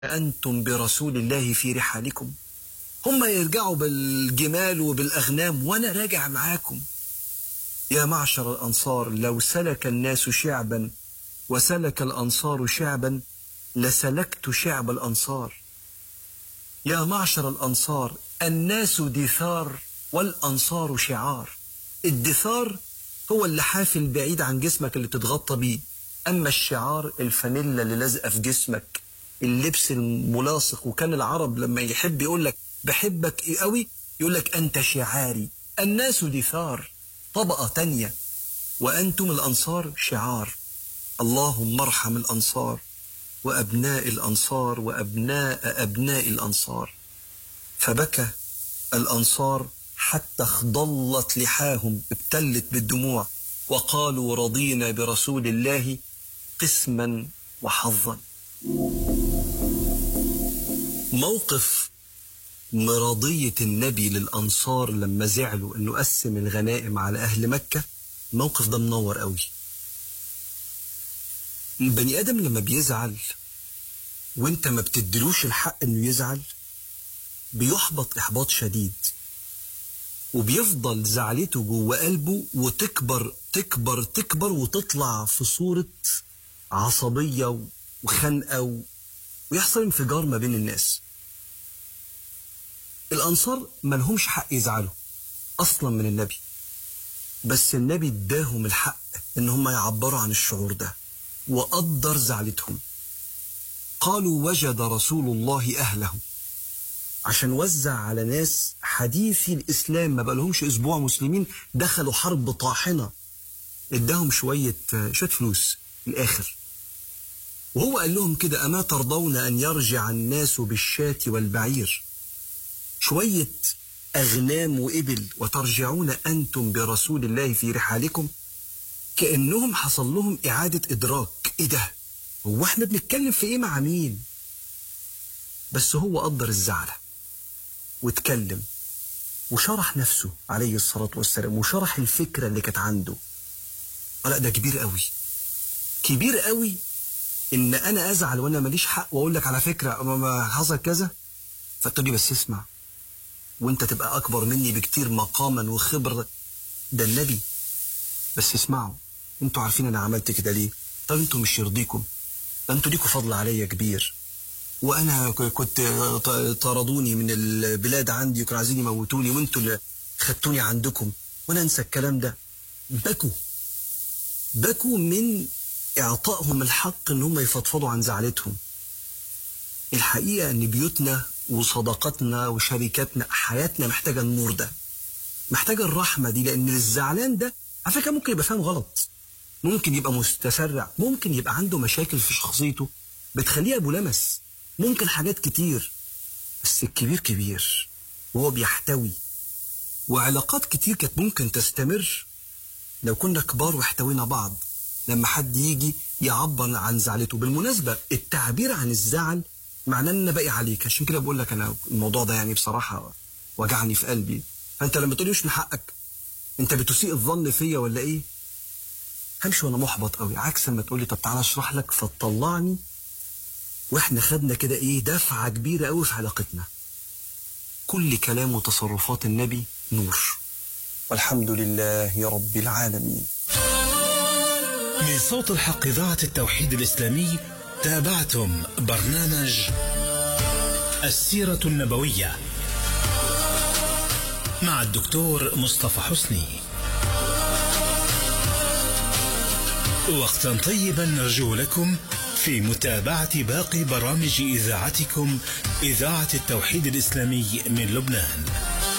أنتم برسول الله في رحالكم هم يرجعوا بالجمال وبالأغنام وأنا راجع معاكم يا معشر الأنصار لو سلك الناس شعبا وسلك الأنصار شعبا لسلكت شعب الأنصار يا معشر الأنصار الناس دثار والأنصار شعار الدثار هو اللحاف البعيد عن جسمك اللي تتغطى بيه أما الشعار الفانيلا اللي لازقة في جسمك اللبس الملاصق وكان العرب لما يحب يقول لك بحبك إيه قوي يقول لك أنت شعاري الناس دثار طبقة تانية وأنتم الأنصار شعار اللهم ارحم الأنصار وأبناء الأنصار وأبناء أبناء الأنصار فبكى الأنصار حتى اخضلت لحاهم ابتلت بالدموع وقالوا رضينا برسول الله قسما وحظا موقف مرضية النبي للأنصار لما زعلوا أنه قسم الغنائم على أهل مكة الموقف ده منور قوي البني آدم لما بيزعل وانت ما بتدلوش الحق انه يزعل بيحبط إحباط شديد وبيفضل زعلته جوه قلبه وتكبر تكبر تكبر وتطلع في صورة عصبية وخنقة و... ويحصل انفجار ما بين الناس الأنصار ما لهمش حق يزعلوا أصلا من النبي بس النبي اداهم الحق إن هم يعبروا عن الشعور ده وقدر زعلتهم قالوا وجد رسول الله أهله عشان وزع على ناس حديثي الإسلام ما بقالهمش أسبوع مسلمين دخلوا حرب طاحنة اداهم شوية شوية فلوس الآخر وهو قال لهم كده أما ترضون أن يرجع الناس بالشاة والبعير شوية أغنام وإبل وترجعون أنتم برسول الله في رحالكم كأنهم حصل لهم إعادة إدراك إيه ده هو احنا بنتكلم في إيه مع مين بس هو قدر الزعلة واتكلم وشرح نفسه عليه الصلاة والسلام وشرح الفكرة اللي كانت عنده لا ده كبير قوي كبير قوي ان انا ازعل وانا ماليش حق واقول لك على فكره ما حصل كذا فتقول لي بس اسمع وانت تبقى اكبر مني بكتير مقاما وخبره ده النبي بس اسمعوا انتوا عارفين انا عملت كده ليه طب انتوا مش يرضيكم ده انتوا ليكوا فضل عليا كبير وانا كنت طردوني من البلاد عندي وكانوا عايزين يموتوني وانتوا اللي خدتوني عندكم وانا انسى الكلام ده بكوا بكوا من اعطائهم الحق ان هم يفضفضوا عن زعلتهم الحقيقه ان بيوتنا وصداقتنا وشركاتنا حياتنا محتاجه النور ده محتاجه الرحمه دي لان الزعلان ده على فكره ممكن يبقى فاهم غلط ممكن يبقى متسرع ممكن يبقى عنده مشاكل في شخصيته بتخليه ابو لمس ممكن حاجات كتير بس الكبير كبير وهو بيحتوي وعلاقات كتير كانت ممكن تستمر لو كنا كبار واحتوينا بعض لما حد يجي يعبر عن زعلته بالمناسبة التعبير عن الزعل معناه ان انا باقي عليك عشان كده بقول لك انا الموضوع ده يعني بصراحة وجعني في قلبي فانت لما تقولي مش من حقك انت بتسيء الظن فيا ولا ايه همشي وانا محبط قوي عكس ما تقولي طب تعالى اشرح لك فتطلعني واحنا خدنا كده ايه دفعة كبيرة قوي في علاقتنا كل كلام وتصرفات النبي نور والحمد لله رب العالمين من صوت الحق إذاعة التوحيد الإسلامي تابعتم برنامج السيرة النبوية مع الدكتور مصطفى حسني وقتا طيبا نرجو لكم في متابعة باقي برامج إذاعتكم إذاعة التوحيد الإسلامي من لبنان